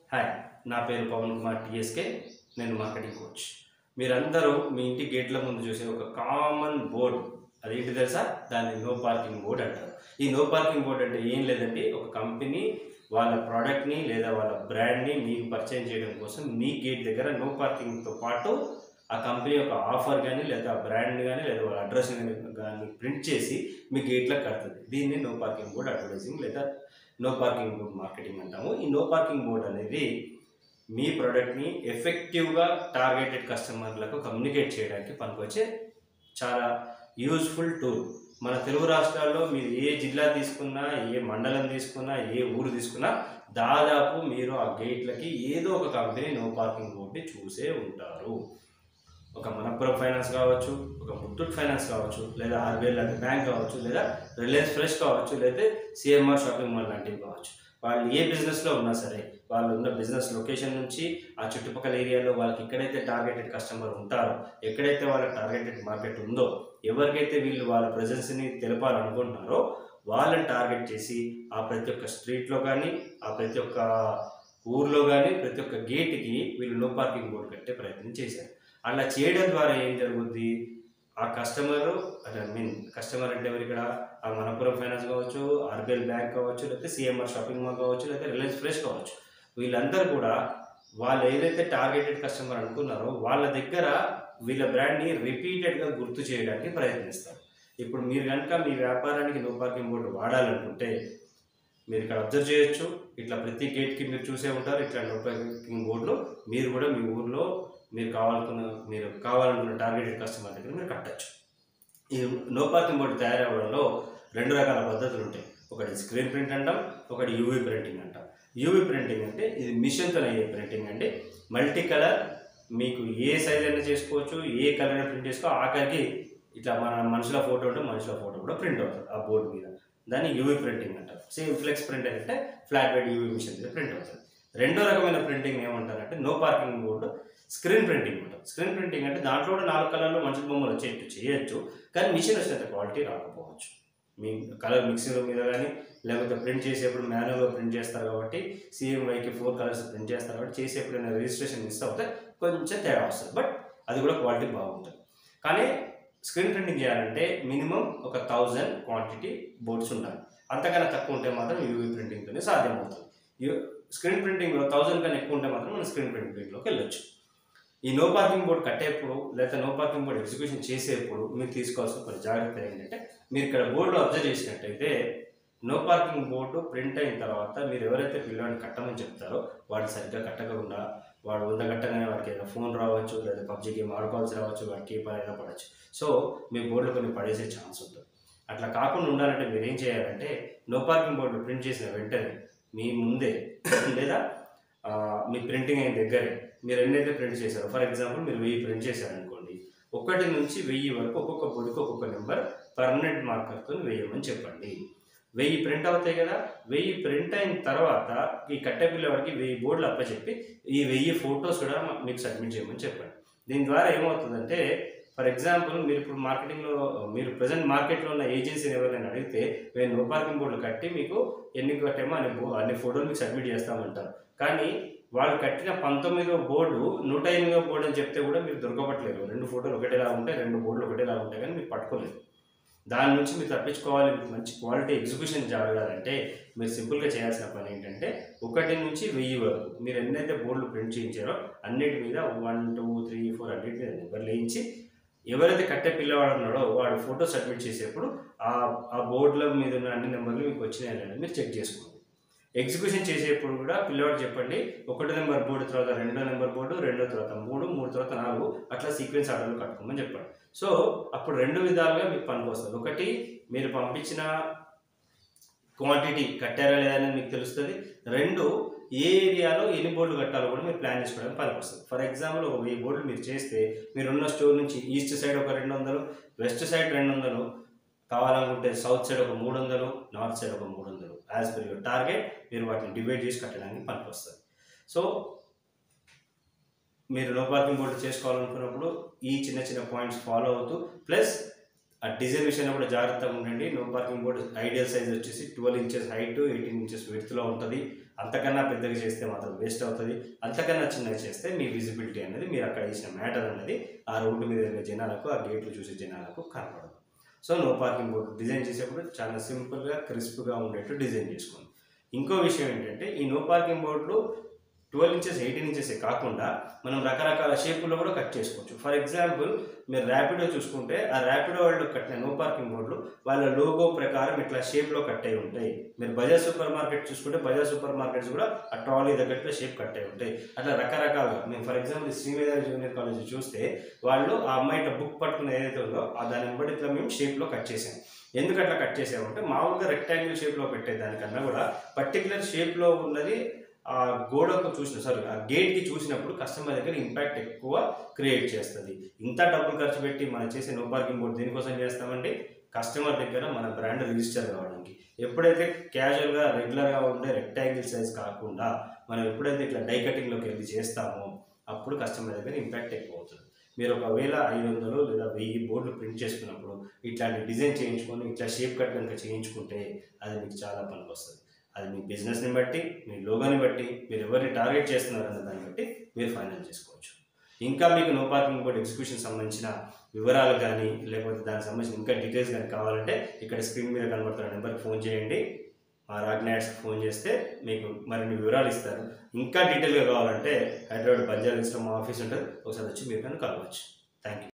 hi నా పేరు పవన్ కుమార్ టిఎస్కే నేను మార్కెటింగ్ కోచ్ మీరందరూ మీ ఇంటి గేట్ల ముందు చూసే ఒక కామన్ బోర్డు అదేంటి తెలుసా దాన్ని నో పార్కింగ్ బోర్డ్ అంటారు ఈ నో పార్కింగ్ బోర్డ్ అంటే ఏం లేదండి ఒక కంపెనీ వాళ్ళ ప్రోడక్ట్ని లేదా వాళ్ళ బ్రాండ్ని మీకు పరిచయం చేయడం కోసం మీ గేట్ దగ్గర నో పార్కింగ్తో పాటు ఆ కంపెనీ యొక్క ఆఫర్ కానీ లేదా ఆ బ్రాండ్ కానీ లేదా వాళ్ళ అడ్రస్ కానీ ప్రింట్ చేసి మీ గేట్లకు కడుతుంది దీన్ని నో పార్కింగ్ బోర్డ్ అడ్వర్టైజింగ్ లేదా నో పార్కింగ్ బోర్డ్ మార్కెటింగ్ అంటాము ఈ నో పార్కింగ్ బోర్డ్ అనేది మీ ప్రోడక్ట్ని ఎఫెక్టివ్గా టార్గెటెడ్ కస్టమర్లకు కమ్యూనికేట్ చేయడానికి పనికొచ్చే చాలా యూజ్ఫుల్ టూల్ మన తెలుగు రాష్ట్రాల్లో మీరు ఏ జిల్లా తీసుకున్నా ఏ మండలం తీసుకున్నా ఏ ఊరు తీసుకున్నా దాదాపు మీరు ఆ గేట్లకి ఏదో ఒక కంపెనీ నో పార్కింగ్ బోర్డ్ని చూసే ఉంటారు ఒక మనపురం ఫైనాన్స్ కావచ్చు ఒక ముత్తూట్ ఫైనాన్స్ కావచ్చు లేదా ఆర్బీఐ లాంటి బ్యాంక్ కావచ్చు లేదా రిలయన్స్ ఫ్రెష్ కావచ్చు లేదా సిఎంఆర్ షాపింగ్ మాల్ లాంటివి కావచ్చు వాళ్ళు ఏ బిజినెస్లో ఉన్నా సరే వాళ్ళు ఉన్న బిజినెస్ లొకేషన్ నుంచి ఆ చుట్టుపక్కల ఏరియాలో వాళ్ళకి ఎక్కడైతే టార్గెటెడ్ కస్టమర్ ఉంటారో ఎక్కడైతే వాళ్ళ టార్గెటెడ్ మార్కెట్ ఉందో ఎవరికైతే వీళ్ళు వాళ్ళ ప్రజెన్స్ని తెలపాలనుకుంటున్నారో వాళ్ళని టార్గెట్ చేసి ఆ ప్రతి ఒక్క స్ట్రీట్లో కానీ ఆ ప్రతి ఒక్క ఊర్లో కానీ ప్రతి ఒక్క గేట్కి వీళ్ళు నో పార్కింగ్ బోర్డు కట్టే ప్రయత్నం చేశారు అలా చేయడం ద్వారా ఏం జరుగుద్ది ఆ కస్టమర్ ఐ మీన్ కస్టమర్ అంటే ఎవరు ఇక్కడ ఆ మనపురం ఫైనాన్స్ కావచ్చు ఆర్బిఎల్ బ్యాంక్ కావచ్చు లేకపోతే సిఎంఆర్ షాపింగ్ మాల్ కావచ్చు లేకపోతే రిలయన్స్ ఫ్రెష్ కావచ్చు వీళ్ళందరూ కూడా వాళ్ళు ఏదైతే టార్గెటెడ్ కస్టమర్ అనుకున్నారో వాళ్ళ దగ్గర వీళ్ళ బ్రాండ్ని రిపీటెడ్గా గుర్తు చేయడానికి ప్రయత్నిస్తారు ఇప్పుడు మీరు కనుక మీ వ్యాపారానికి నో పార్కింగ్ బోర్డు వాడాలనుకుంటే మీరు ఇక్కడ అబ్జర్వ్ చేయొచ్చు ఇట్లా ప్రతి గేట్కి మీరు చూసే ఉంటారు ఇట్లా నో పార్కింగ్ బోర్డులు మీరు కూడా మీ ఊర్లో మీరు కావాలనుకున్న మీరు కావాలనుకున్న టార్గెటెడ్ కస్టమర్ దగ్గర మీరు కట్టచ్చు ఈ నో పార్కింగ్ బోర్డు తయారవడంలో రెండు రకాల పద్ధతులు ఉంటాయి ఒకటి స్క్రీన్ ప్రింట్ అంటాం ఒకటి యూవీ ప్రింటింగ్ అంటాం యూవీ ప్రింటింగ్ అంటే ఇది మిషన్తో అయ్యే ప్రింటింగ్ అంటే మల్టీ కలర్ మీకు ఏ సైజ్ అయినా చేసుకోవచ్చు ఏ కలర్ అయినా ప్రింట్ చేసుకో ఆఖరికి ఇట్లా మన మనుషుల ఫోటో ఉంటే మనుషుల ఫోటో కూడా ప్రింట్ అవుతుంది ఆ బోర్డు మీద దాన్ని యూవీ ప్రింటింగ్ అంటారు సేమ్ ఫ్లెక్స్ ప్రింట్ అంటే ఫ్లాట్ బెడ్ యూవీ మిషన్ మీద ప్రింట్ అవుతుంది రెండో రకమైన ప్రింటింగ్ ఏమంటారంటే no parking board screen printing ఉంటుంది స్క్రీన్ ప్రింటింగ్ అంటే దాంట్లో కూడా నాలుగు కలర్లు మనుషుల బొమ్మలు వచ్చేట్టు చేయొచ్చు కానీ మిషన్ వచ్చినంత క్వాలిటీ రాకపోవచ్చు మీ కలర్ మిక్సింగ్ మీద కానీ లేకపోతే ప్రింట్ చేసేప్పుడు మాన్యువల్గా ప్రింట్ చేస్తారు కాబట్టి సిఎంవైకి ఫోర్ కలర్స్ ప్రింట్ చేస్తారు కాబట్టి చేసేప్పుడు రిజిస్ట్రేషన్ మిస్ అవుతే కొంచెం తేడా వస్తుంది బట్ అది కూడా క్వాలిటీ బాగుంటుంది కానీ స్క్రీన్ ప్రింటింగ్ చేయాలంటే మినిమం ఒక థౌజండ్ క్వాంటిటీ బోర్డ్స్ ఉండాలి అంతకన్నా తక్కువ ఉంటే మాత్రం యూవీ ప్రింటింగ్తోనే సాధ్యమవుతుంది యూ- స్క్రీన్ ప్రింటింగ్లో థౌజండ్ కన్నా ఎక్కువ ఉంటే మాత్రం మనం స్క్రీన్ ప్రింటింగ్లోకి వెళ్ళొచ్చు ఈ నో పార్కింగ్ బోర్డు కట్టేప్పుడు లేదా నో పార్కింగ్ బోర్డు ఎగ్జిక్యూషన్ చేసేప్పుడు మీరు తీసుకోవాల్సిన కొన్ని జాగ్రత్తలు ఏంటంటే మీరు ఇక్కడ బోర్డులో అబ్జర్వ్ చేసినట్టయితే నో పార్కింగ్ బోర్డు ప్రింట్ అయిన తర్వాత మీరు ఎవరైతే పిల్లవాడిని కట్టమని చెప్తారో వాడు సరిగ్గా కట్టకుండా వాడు వంద కట్టగానే వాడికి ఏదైనా ఫోన్ రావచ్చు లేదా పబ్జీ గేమ్ ఆడుకోవాల్సి రావచ్చు వాడికి ఏ పని అయినా పడవచ్చు సో మీ బోర్డులో కొన్ని పడేసే ఛాన్స్ ఉంటుంది అట్లా కాకుండా ఉండాలంటే మీరు ఏం చేయాలంటే నో పార్కింగ్ బోర్డు ప్రింట్ చేసిన వెంటనే మీ ముందే లేదా ఆ, మీ ప్రింటింగ్ అయిన దగ్గరే మీరు ఎన్నైతే ప్రింట్ చేశారో ఫర్ ఎగ్జాంపుల్ మీరు వెయ్యి ప్రింట్ చేశారనుకోండి ఒకటి నుంచి వెయ్యి వరకు ఒక్కొక్క బోర్డుకి ఒక్కొక్క నెంబర్ పర్మనెంట్ మార్కర్తో వేయమని చెప్పండి వెయ్యి ప్రింట్ అవుతాయి కదా వెయ్యి ప్రింట్ అయిన తర్వాత ఈ కట్టె పిల్లవాడికి వెయ్యి బోర్డులు అప్పచెప్పి ఈ వెయ్యి ఫొటోస్ కూడా మా- మీకు సబ్మిట్ చేయమని చెప్పండి దీని ద్వారా ఏమవుతుందంటే ఫర్ ఎగ్జాంపుల్ మీరు ఇప్పుడు మార్కెటింగ్లో మీరు ప్రజెంట్ మార్కెట్లో ఉన్న ఏజెన్సీని ఎవరైనా అడిగితే మేము నో పార్కింగ్ బోర్డులు కట్టి మీకు ఎన్ని కట్టామో అన్ని బో అన్ని ఫోటోలు మీకు సబ్మిట్ చేస్తామంటారు కానీ వాళ్ళు కట్టిన పంతొమ్మిదో బోర్డు నూట ఎనిమిదో బోర్డు అని చెప్తే కూడా మీరు దొరకబట్టలేరు రెండు ఫోటోలు ఒకటేలా ఉంటాయి రెండు బోర్డులు ఒకటేలా ఉంటాయి కానీ మీరు పట్టుకోలేరు దాని నుంచి మీరు తప్పించుకోవాలి మీకు మంచి క్వాలిటీ ఎగ్జిక్యూషన్ జరగాలంటే మీరు సింపుల్గా చేయాల్సిన పని ఏంటంటే ఒకటి నుంచి వెయ్యి వరకు మీరు ఎన్నైతే బోర్డులు ప్రింట్ చేయించారో అన్నిటి మీద వన్ టూ త్రీ ఫోర్ అన్నిటి మీద నెంబర్లు వేయించి ఎవరైతే కట్టే పిల్లవాడు ఉన్నాడో వాడు ఫోటో సబ్మిట్ చేసేప్పుడు ఆ ఆ బోర్డుల మీద ఉన్న అన్ని నెంబర్లు మీకు వచ్చినాయి లేదా మీరు చెక్ చేసుకోండి ఎగ్జిక్యూషన్ చేసేప్పుడు కూడా పిల్లవాడు చెప్పండి ఒకటో నెంబర్ బోర్డు తర్వాత రెండో నెంబర్ బోర్డు రెండో తర్వాత మూడు మూడు తర్వాత నాలుగు అట్లా సీక్వెన్స్ ఆర్డర్లో కట్టుకోమని చెప్పండి సో అప్పుడు రెండు విధాలుగా మీకు పనికి వస్తుంది ఒకటి మీరు పంపించిన క్వాంటిటీ కట్టారా లేదా అనేది మీకు తెలుస్తుంది రెండు ఏ ఏరియాలో ఎన్ని బోర్డులు కట్టాలో కూడా మీరు ప్లాన్ చేసుకోవడానికి పనికి వస్తుంది ఫర్ ఎగ్జాంపుల్ ఒక వెయ్యి బోర్డులు మీరు చేస్తే మీరున్న స్టోర్ నుంచి ఈస్ట్ సైడ్ ఒక రెండు వందలు వెస్ట్ సైడ్ రెండు వందలు కావాలనుకుంటే సౌత్ సైడ్ ఒక మూడు వందలు నార్త్ సైడ్ ఒక మూడు వందలు యాజ్ పర్ యువర్ టార్గెట్ మీరు వాటిని డివైడ్ చేసి కట్టడానికి పనికి వస్తుంది సో మీరు నో పార్కింగ్ బోర్డు చేసుకోవాలనుకున్నప్పుడు ఈ చిన్న చిన్న పాయింట్స్ ఫాలో అవుతూ ప్లస్ ఆ డిజైన్ విషయంలో కూడా జాగ్రత్తగా ఉండండి no parking board ideal size వచ్చేసి twelve inches height eighteen inches విడ్త్లో ఉంటుంది అంతకన్నా పెద్దగా చేస్తే మాత్రం వేస్ట్ అవుతుంది అంతకన్నా చిన్నగా చేస్తే మీ విజిబిలిటీ అనేది మీరు అక్కడ వేసిన మ్యాటర్ అనేది ఆ రోడ్డు మీద వెళ్ళే జనాలకు ఆ గేట్లు చూసే జనాలకు కనపడదు so no parking board design చేసేప్పుడు చాలా సింపుల్గా క్రిస్ప్గా ఉండేట్టు డిజైన్ చేసుకోండి ఇంకో విషయం ఏంటంటే ఈ నో పార్కింగ్ బోర్డులు ట్వెల్వ్ ఇంచెస్ ఎయిటీన్ ఇంచెస్ కాకుండా మనం రకరకాల షేపుల్లో కూడా కట్ చేసుకోవచ్చు ఫర్ ఎగ్జాంపుల్ మీరు ర్యాపిడో చూసుకుంటే ఆ ర్యాపిడో వాళ్ళు కట్టిన నో పార్కింగ్ బోర్డులు వాళ్ళ లోగో ప్రకారం ఇట్లా షేప్లో కట్ అయి ఉంటాయి మీరు బజాజ్ సూపర్ మార్కెట్ చూసుకుంటే బజాజ్ సూపర్ మార్కెట్స్ కూడా ఆ ట్రాలీ తగ్గట్టుగా షేప్ కట్ అయి ఉంటాయి అట్లా రకరకాలుగా మేము for example Sri Medhavi junior college చూస్తే వాళ్ళు ఆ అమ్మాయి ఇట్లా బుక్ పట్టుకుని ఏదైతే ఉందో ఆ దాన్ని బట్టి ఇట్లా మేము షేప్లో కట్ చేసాం ఎందుకు అట్లా కట్ చేసామంటే మామూలుగా రెక్టాంగిల్ షేప్లో పెట్టే దానికన్నా కూడా పర్టికులర్ షేప్లో ఉన్నది ఆ గోడకు చూసిన సారీ ఆ గేట్కి చూసినప్పుడు కస్టమర్ దగ్గర ఇంపాక్ట్ ఎక్కువ క్రియేట్ చేస్తుంది ఇంత డబ్బులు ఖర్చు పెట్టి మనం చేసే నో పార్కింగ్ బోర్డు దేనికోసం చేస్తామండి కస్టమర్ దగ్గర మన బ్రాండ్ రిజిస్టర్ కావడానికి ఎప్పుడైతే క్యాజువల్గా రెగ్యులర్గా ఉండే రెక్టాంగిల్ సైజ్ కాకుండా మనం ఎప్పుడైతే ఇట్లా డై కటింగ్లోకి వెళ్ళి చేస్తామో అప్పుడు కస్టమర్ దగ్గర ఇంపాక్ట్ ఎక్కువ అవుతుంది మీరు ఒకవేళ ఐదు వందలు లేదా వెయ్యి బోర్డులు ప్రింట్ చేసుకున్నప్పుడు ఇట్లాంటి డిజైన్ చేయించుకొని ఇట్లా షేప్ కట్ కనుక చేయించుకుంటే అది మీకు చాలా పనికి వస్తుంది అది మీ బిజినెస్ని బట్టి మీ లోగోని బట్టి మీరు ఎవరిని టార్గెట్ చేస్తున్నారు అన్న దాన్ని బట్టి మీరు ఫైనల్ చేసుకోవచ్చు ఇంకా మీకు నో పార్కింగ్ బోర్డ్ ఎగ్జిక్యూషన్ సంబంధించిన వివరాలు కానీ లేకపోతే దానికి సంబంధించిన ఇంకా డీటెయిల్స్ కానీ కావాలంటే ఇక్కడ స్క్రీన్ మీద కనబడుతున్న నెంబర్కి ఫోన్ చేయండి మా రాగ్నాట్స్కి ఫోన్ చేస్తే మీకు మరిన్ని వివరాలు ఇస్తారు ఇంకా డీటెయిల్గా కావాలంటే హైదరాబాద్ బంజారా హిల్స్లో మా ఆఫీస్ ఉంటుంది ఒకసారి వచ్చి మీరు కానీ కలవచ్చు థ్యాంక్ యూ